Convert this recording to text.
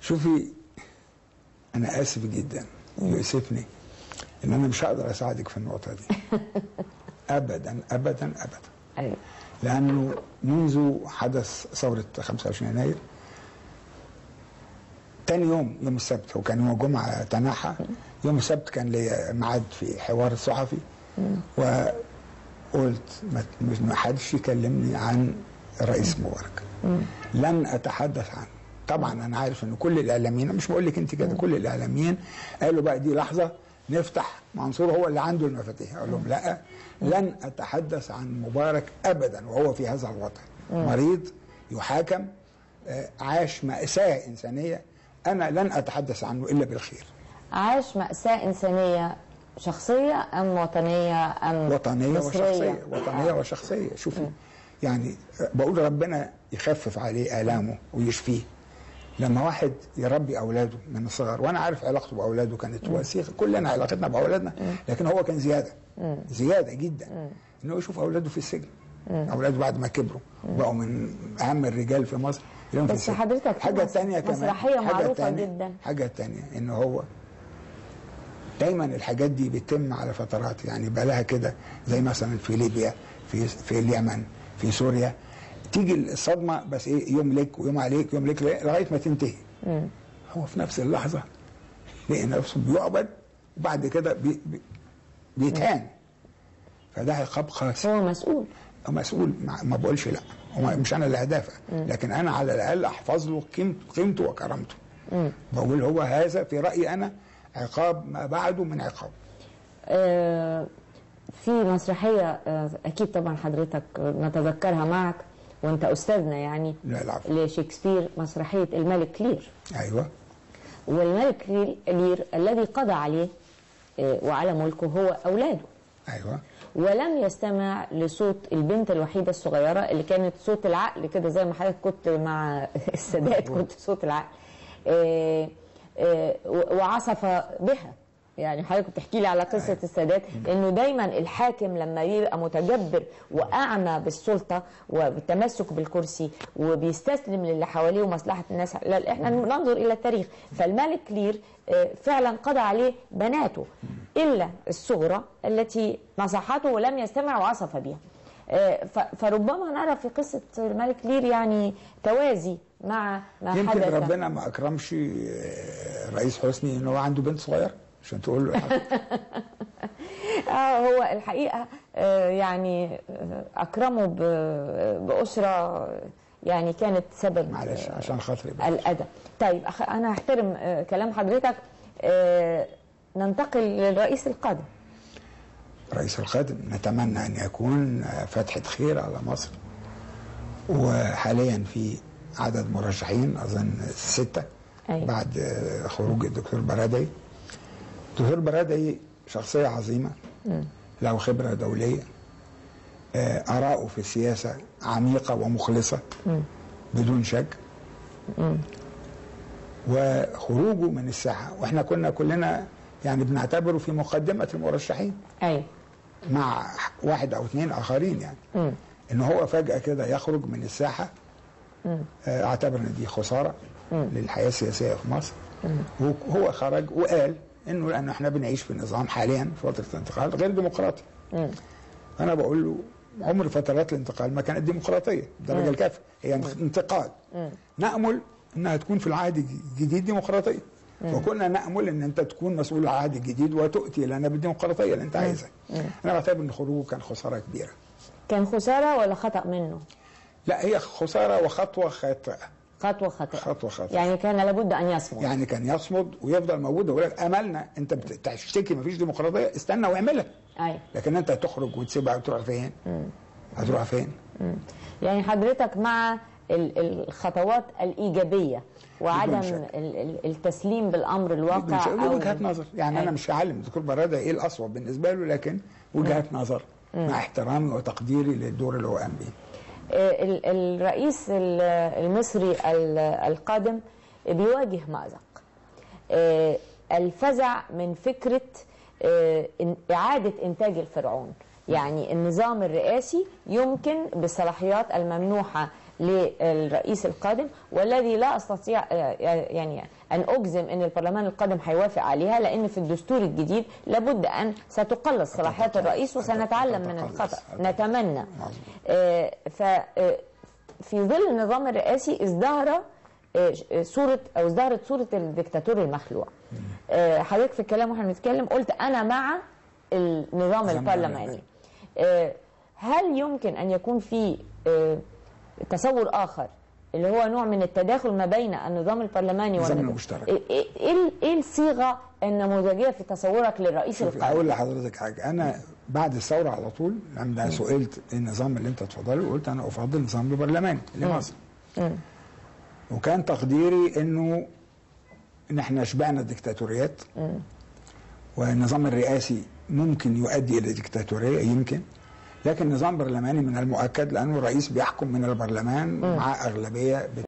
شوفي انا اسف جدا يؤسفني ان انا مش هقدر اساعدك في النقطه دي ابدا ابدا ابدا ايوه لانه منذ حدث ثوره 25 يناير تاني يوم يوم السبت هو كان يوم الجمعه تناحى يوم السبت كان لي ميعاد في حوار الصحفي وقلت ما ما حدش يكلمني عن الرئيس مبارك لن اتحدث عنه طبعا انا عارف ان كل الاعلاميين مش بقول لك انت كده كل الاعلاميين قالوا بقى دي لحظه نفتح منصور هو اللي عنده المفاتيح اقول لهم لا لن اتحدث عن مبارك ابدا وهو في هذا الوضع مريض يحاكم آه، عاش مأساة إنسانية أنا لن أتحدث عنه إلا بالخير عاش مأساة إنسانية شخصية أم وطنية أم وطنية مصرية؟ وشخصية وطنية وشخصية شوفي يعني بقول ربنا يخفف عليه آلامه ويشفيه لما واحد يربي أولاده من الصغر وأنا عارف علاقته بأولاده كانت وثيقة كلنا علاقتنا بأولادنا لكن هو كان زيادة زيادة جدا إنه يشوف أولاده في السجن أولاده بعد ما كبروا وبقوا من أهم الرجال في مصر يلاقيهم في بس السجن. حضرتك في حاجة مس- تانية كمان مسرحية حاجة معروفة تانية جدا. حاجة تانية إن هو دايما الحاجات دي بتتم على فترات يعني بقى لها كده زي مثلا في ليبيا في في اليمن في سوريا تيجي الصدمه بس ايه يوم لك ويوم عليك يوم لك لغايه ما تنتهي هو في نفس اللحظه لقي نفسه بيعبد وبعد كده بي بي بيتهان فده عقاب قاسي هو مسؤول هو مسؤول ما ما بقولش لا هو مش انا اللي هدافع لكن انا على الاقل احفظ له قيمته قيمته وكرامته بقول هو هذا في رايي انا عقاب ما بعده من عقاب آه، في مسرحية آه، أكيد طبعا حضرتك نتذكرها معك وأنت أستاذنا يعني لا العفو لشكسبير مسرحية الملك لير ايوه والملك لير, لير الذي قضى عليه آه، وعلى ملكه هو أولاده ايوه ولم يستمع لصوت البنت الوحيدة الصغيرة اللي كانت صوت العقل كده زي ما حضرتك كنت مع السادات كنت صوت العقل آه، آه، و- وعصف بها يعني حضرتك بتحكي لي على قصة السادات انه دايما الحاكم لما يبقى متجبر واعمى بالسلطة وبالتمسك بالكرسي وبيستسلم للي حواليه ومصلحة الناس لا احنا ننظر الى التاريخ فالملك لير آه، فعلا قضى عليه بناته الا الصغرى التي نصحته ولم يستمع وعصف بها آه، ف- فربما نرى في قصة الملك لير يعني توازي مع ما يمكن حدث ربنا ما اكرمش آه، الرئيس حسني ان هو عنده بنت صغيره عشان تقول له حاجة. اه هو الحقيقه آه، يعني آه، اكرمه ب- باسره يعني كانت سبب معلش آه، عشان خاطري بقى. الادب طيب أخ- انا هحترم آه، كلام حضرتك آه، ننتقل للرئيس القادم الرئيس القادم نتمنى ان يكون آه، فتحه خير على مصر وحاليا في عدد مرشحين اظن سته أيوة. بعد آه، خروج الدكتور برادعي الدكتور برادعي شخصيه عظيمه له خبره دوليه آه، اراءه في السياسه عميقه ومخلصه بدون شك وخروجه من الساحه واحنا كنا كلنا يعني بنعتبره في مقدمه المرشحين ايوه مع واحد او اثنين اخرين يعني ان هو فجاه كده يخرج من الساحه آه، اعتبر ان دي خساره للحياه السياسيه في مصر وهو خرج وقال انه لان احنا بنعيش في نظام حاليا في فتره الانتقال غير ديمقراطي انا بقول له عمر فترات الانتقال ما كانت ديمقراطيه بالدرجه الكافيه هي انتقال نامل انها تكون في العهد الجديد ديمقراطيه وكنا نامل ان انت تكون مسؤول العهد الجديد وتؤتي لنا بالديمقراطيه اللي انت عايزها انا بعتبر ان خروجه كان خساره كبيره كان خساره ولا خطا منه لا هي خساره وخطوه خاطئه خطوه خطا خطوه خاطئه يعني كان لابد ان يصمد يعني كان يصمد ويفضل موجود ويقول لك املنا انت بتشتكي مفيش ديمقراطيه استنى واعملها ايوه لكن انت تخرج وتسيبها وتروح فين؟ هتروح فين؟ يعني حضرتك مع ال- الخطوات الايجابيه وعدم بدون شك. ال- ال- التسليم بالامر الواقع مش أو وجهات نظر يعني أيوة. انا مش هعلم الدكتور براده ايه الاصوب بالنسبه له لكن وجهات نظر مع احترامي وتقديري للدور اللي هو قام بيه آه، ال- الرئيس ال- المصري ال- القادم بيواجه مأزق آه، الفزع من فكرة آه، إن- إعادة إنتاج الفرعون يعني النظام الرئاسي يمكن بالصلاحيات الممنوحة للرئيس القادم والذي لا استطيع آه، يعني ان اجزم ان البرلمان القادم هيوافق عليها لان في الدستور الجديد لابد ان ستقلص صلاحيات الرئيس وسنتعلم من الخطا نتمنى آه، ف آه، في ظل النظام الرئاسي ازدهر آه، صورة أو ازدهرت صورة الدكتاتور المخلوع آه، حضرتك في الكلام واحنا بنتكلم قلت أنا مع النظام نظام البرلماني آه، هل يمكن أن يكون في آه، تصور آخر اللي هو نوع من التداخل ما بين النظام البرلماني النظام والنظام- المشترك. إيه- إيه إيه- إيه الصيغة النموذجية في تصورك للرئيس شوف القادم؟ اقول لحضرتك حاجه انا بعد الثوره على طول لما سئلت إيه النظام اللي انت تفضله قلت انا افضل النظام البرلماني لمصر وكان تقديري انه ان احنا شبعنا الدكتاتوريات والنظام الرئاسي ممكن يؤدي الى دكتاتوريه يمكن لكن نظام برلماني من المؤكد لانه الرئيس بيحكم من البرلمان مع اغلبيه